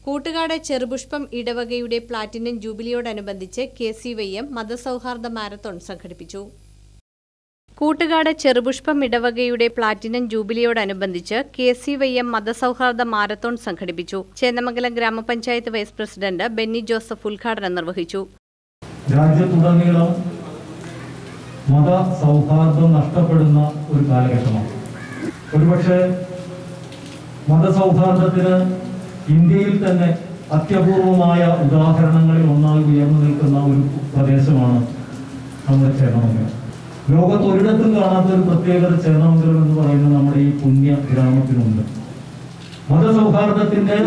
കൂട്ടുകാട് ചെറുപുഷ്പം ഇടവകയുടെ പ്ലാറ്റിനം ജൂബിലിയോടനുബന്ധിച്ച് K C Y M മതസൗഹാർദ്ദ മാരത്തോൺ സംഘടിപ്പിച്ചു കൂട്ടുകാട് ചെറുപുഷ്പം ഇടവകയുടെ പ്ലാറ്റിനം ജൂബിലിയോടനുബന്ധിച്ച് കെ സി വൈ എം മതസൗഹാർദ്ദ മാരത്തോൺ സംഘടിപ്പിച്ചു ചേന്നമംഗലം ഗ്രാമപഞ്ചായത്ത് വൈസ് പ്രസിഡന്റ് ബെന്നി ജോസഫ് ഉദ്ഘാടനം നിർവഹിച്ചു രാജ്യത്തുടനീളം മത സൗഹാർദ്ദം നഷ്ടപ്പെടുന്ന ഒരു കാലഘട്ടമാണ് ഒരുപക്ഷെ മതസൗഹാർദ്ദത്തിന് ഇന്ത്യയിൽ തന്നെ അത്യപൂർവമായ ഉദാഹരണങ്ങളിൽ ഒന്നായി ഉയർന്നു നിൽക്കുന്ന ഒരു പ്രദേശമാണ് നമ്മുടെ ചേന്നമംഗലം ലോകത്ത് ഒരിടത്തും കാണാത്ത ഒരു പ്രത്യേകത ചേന്നമംഗലം എന്ന് പറയുന്ന നമ്മുടെ ഈ പുണ്യ ഗ്രാമത്തിനുണ്ട് മതസൗഹാർദ്ദത്തിന്റെ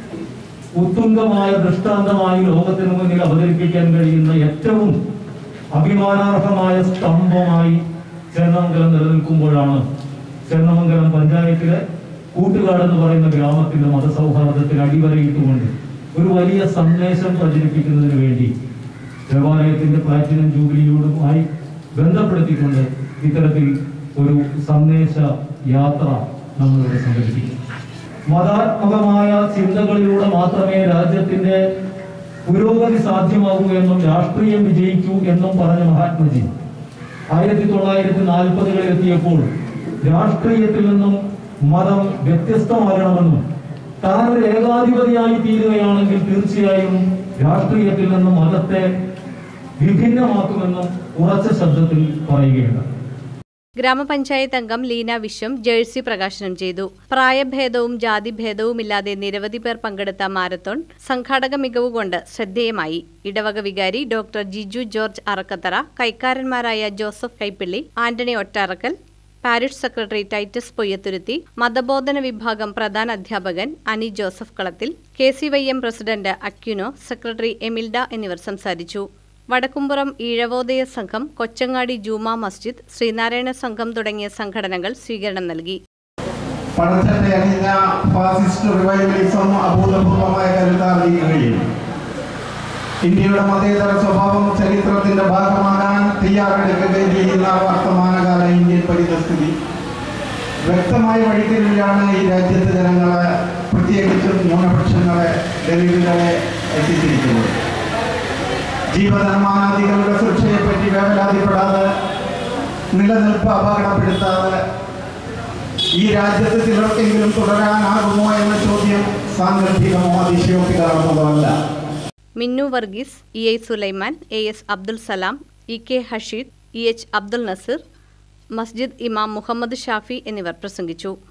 ഉത്തുംഗമായ ദൃഷ്ടാന്തമായി ലോകത്തിന് മുന്നിൽ അവതരിപ്പിക്കാൻ കഴിയുന്ന ഏറ്റവും അഭിമാനാർഹമായ സ്തംഭമായി ചേന്നമംഗലം നിലനിൽക്കുമ്പോഴാണ് ചേന്നമംഗലം പഞ്ചായത്തിലെ കൂട്ടുകാട് എന്ന് പറയുന്ന ഗ്രാമത്തിന്റെ മതസൗഹാർദ്ദത്തിന് അടിവരയിട്ടുകൊണ്ട് ഒരു വലിയ സന്ദേശം പ്രചരിപ്പിക്കുന്നതിന് വേണ്ടി ദേവാലയത്തിന്റെ പ്ലാറ്റിനം ജൂബിലിയോടുമായി ബന്ധപ്പെടുത്തിക്കൊണ്ട് ഇത്തരത്തിൽ ഒരു സന്ദേശ യാത്ര നമ്മളിവിടെ സംഘടിപ്പിക്കും മതാത്മകമായ ചിന്തകളിലൂടെ മാത്രമേ രാജ്യത്തിന്റെ പുരോഗതി സാധ്യമാകൂ എന്നും രാഷ്ട്രീയം വിജയിക്കൂ എന്നും പറഞ്ഞ മഹാത്മജി ആയിരത്തി തൊള്ളായിരത്തി നാൽപ്പതുകളിൽ എത്തിയപ്പോൾ രാഷ്ട്രീയത്തിൽ നിന്നും മതം വ്യത്യസ്തമാകണമെന്നും താൻ ഒരു ഏകാധിപതിയായി തീരുകയാണെങ്കിൽ തീർച്ചയായും രാഷ്ട്രീയത്തിൽ നിന്നും മതത്തെ വിഭിന്നമാക്കുമെന്നും ഉറച്ച ശബ്ദത്തിൽ പറയുകയുണ്ട് ഗ്രാമപഞ്ചായത്ത് അംഗം ലീന വിശ്വം ജേഴ്സി പ്രകാശനം ചെയ്തു പ്രായഭേദവും ജാതിഭേദവുമില്ലാതെ നിരവധി പേർ പങ്കെടുത്ത മാരത്തോൺ സംഘാടക മികവുകൊണ്ട് ശ്രദ്ധേയമായി ഇടവക വികാരി ഡോക്ടർ ജിജു ജോർജ് അറക്കത്തറ കൈക്കാരന്മാരായ ജോസഫ് കൈപ്പിള്ളി ആന്റണി ഒറ്റാറക്കൽ പാരിഷ് സെക്രട്ടറി ടൈറ്റസ് പൊയ്യത്തുരുത്തി മതബോധന വിഭാഗം പ്രധാന അധ്യാപകൻ Ani Joseph Kalathil K C Y M president Aquino secretary Emilda എന്നിവർ സംസാരിച്ചു വടക്കുംപുറം ഈഴവോദയ സംഘം കൊച്ചങ്ങാടി ജൂമാ മസ്ജിദ് ശ്രീനാരായണ സംഘം തുടങ്ങിയ സംഘടനകൾ സ്വീകരണം നൽകി പണച്ചട്ട അണിഞ്ഞ ഫാസിസ്റ്റ് റിവൈവലിസം അഭൂതപൂർവമായ കരുത്താർജിക്കുകയും ഇന്ത്യയുടെ മതേതര സ്വഭാവം ചരിത്രത്തിന്റെ ഭാഗമാകാൻ തയ്യാറെടുക്കുകയും ചെയ്യുന്ന വർത്തമാനകാല ഇന്ത്യൻ പരിതസ്ഥിതി വ്യക്തമായ വഴിത്തിരിവിലാണ് ഈ രാജ്യത്തെ ജനങ്ങളെ പ്രത്യേകിച്ചും ന്യൂനപക്ഷങ്ങളെ ദലിതുകളെ എത്തിച്ചിരിക്കുന്നത് ജീവധർമാനാദികളുടെ സുരക്ഷയെപ്പറ്റി വേവലാതിപ്പെടാതെ നിലനിൽപ്പ് അപകടപ്പെടുത്താതെ ഈ രാജ്യത്ത് ചിലർക്കെങ്കിലും തുടരാനാകുമോ എന്ന ചോദ്യം സാങ്കല്പികമോ അതിശയോക്തികരമോ അല്ല Minnu Varghese E I Sulaiman A S Abdul Salam E K Hasheed E H Abdul Naseer മസ്ജിദ് ഇമാം മുഹമ്മദ് ഷാഫി എന്നിവർ പ്രസംഗിച്ചു